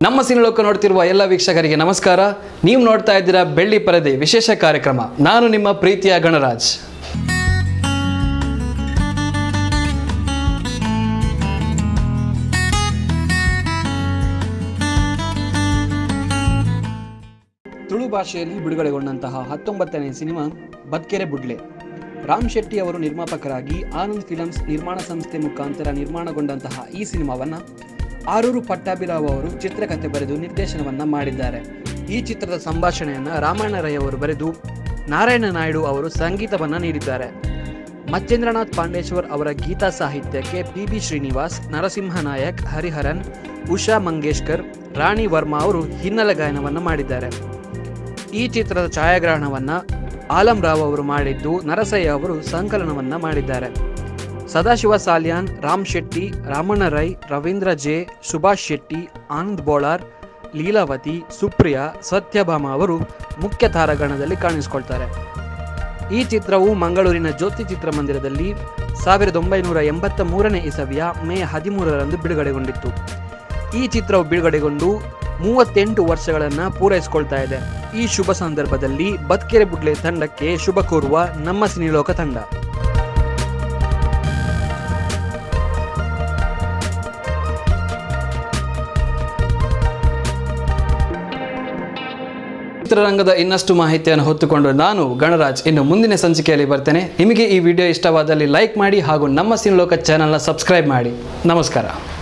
ನಮ್ಮ ಸಿನಿಲೋಕ ನೋಡ್ತಿರುವ ಎಲ್ಲ ವೀಕ್ಷಕರಿಗೆ ನಮಸ್ಕಾರ ನೀವು ನೋಡ್ತಾ ಇದ್ದೀರಾ ಬೆಳ್ಳಿ ಪರದೆ ವಿಶೇಷ ಕಾರ್ಯಕ್ರಮ ನಾನು ನಿಮ್ಮ ಪ್ರೀತಿಯ ಗಣರಾಜ್ ತುಳು ಭಾಷೆಯಲ್ಲಿ ಬಿಡುಗಡೆಗೊಂಡಂತಹ ಹತ್ತೊಂಬತ್ತನೇ ಸಿನಿಮಾ ಬದ್ಕೆರೆ ಬುಡ್ಲೆ ರಾಮ್ ಶೆಟ್ಟಿ ಅವರು ನಿರ್ಮಾಪಕರಾಗಿ ಆನಂದ್ ಫಿಲಮ್ಸ್ ನಿರ್ಮಾಣ ಸಂಸ್ಥೆ ಮುಖಾಂತರ ನಿರ್ಮಾಣಗೊಂಡಂತಹ ಈ ಸಿನಿಮಾವನ್ನು ಆರೂರು ಪಟ್ಟಾಭಿರಾವ್ ಅವರು ಚಿತ್ರಕಥೆ ಬರೆದು ನಿರ್ದೇಶನವನ್ನ ಮಾಡಿದ್ದಾರೆ ಈ ಚಿತ್ರದ ಸಂಭಾಷಣೆಯನ್ನು ರಾಮಾಯಣ ರೈ ಅವರು ಬರೆದು ನಾರಾಯಣ ನಾಯ್ಡು ಅವರು ಸಂಗೀತವನ್ನು ನೀಡಿದ್ದಾರೆ ಮಚ್ಚೇಂದ್ರನಾಥ್ ಪಾಂಡೇಶ್ವರ್ ಅವರ ಗೀತಾ ಸಾಹಿತ್ಯಕ್ಕೆ ಪಿ ಬಿ ಶ್ರೀನಿವಾಸ್ ನರಸಿಂಹ ನಾಯಕ್ ಹರಿಹರನ್ ಉಷಾ ಮಂಗೇಶ್ಕರ್ ರಾಣಿ ವರ್ಮಾ ಅವರು ಹಿನ್ನೆಲೆ ಗಾಯನವನ್ನು ಮಾಡಿದ್ದಾರೆ ಈ ಚಿತ್ರದ ಛಾಯಾಗ್ರಹಣವನ್ನ ಆಲಂ ರಾವ್ ಅವರು ಮಾಡಿದ್ದು ನರಸಯ್ಯ ಅವರು ಸಂಕಲನವನ್ನ ಮಾಡಿದ್ದಾರೆ ಸದಾಶಿವ ಸಾಲ್ಯಾನ್ ರಾಮ್ ಶೆಟ್ಟಿ ರಾಮಣ್ಣ ರೈ ರವೀಂದ್ರ ಜೆ ಸುಭಾಷ್ ಶೆಟ್ಟಿ ಆನಂದ್ ಬೋಳಾರ್ ಲೀಲಾವತಿ ಸುಪ್ರಿಯಾ ಸತ್ಯಭಾಮ ಅವರು ಮುಖ್ಯ ತಾರಾಗಣದಲ್ಲಿ ಕಾಣಿಸಿಕೊಳ್ತಾರೆ ಈ ಚಿತ್ರವು ಮಂಗಳೂರಿನ ಜ್ಯೋತಿ ಚಿತ್ರಮಂದಿರದಲ್ಲಿ ಸಾವಿರದ ಒಂಬೈನೂರ ಎಂಬತ್ತ ಮೂರನೇ ಇಸವಿಯ ಮೇ ಹದಿಮೂರರಂದು ಬಿಡುಗಡೆಗೊಂಡಿತ್ತು ಈ ಚಿತ್ರವು ಬಿಡುಗಡೆಗೊಂಡು ಮೂವತ್ತೆಂಟು ವರ್ಷಗಳನ್ನು ಪೂರೈಸಿಕೊಳ್ತಾ ಇದೆ ಈ ಶುಭ ಸಂದರ್ಭದಲ್ಲಿ ಬದ್ಕೆರೆ ಬುಡ್ಲೆ ತಂಡಕ್ಕೆ ಶುಭ ಕೋರುವ ನಮ್ಮ ಸಿನಿಲೋಕ ತಂಡ ಚಿತ್ರರಂಗದ ಇನ್ನಷ್ಟು ಮಾಹಿತಿಯನ್ನು ಹೊತ್ತುಕೊಂಡು ನಾನು ಗಣರಾಜ್ ಇನ್ನು ಮುಂದಿನ ಸಂಚಿಕೆಯಲ್ಲಿ ಬರ್ತೇನೆ ನಿಮಗೆ ಈ ವಿಡಿಯೋ ಇಷ್ಟವಾದಲ್ಲಿ ಲೈಕ್ ಮಾಡಿ ಹಾಗೂ ನಮ್ಮ ಸಿನಿಲೋಕ ಚಾನಲ್ನ ಸಬ್ಸ್ಕ್ರೈಬ್ ಮಾಡಿ ನಮಸ್ಕಾರ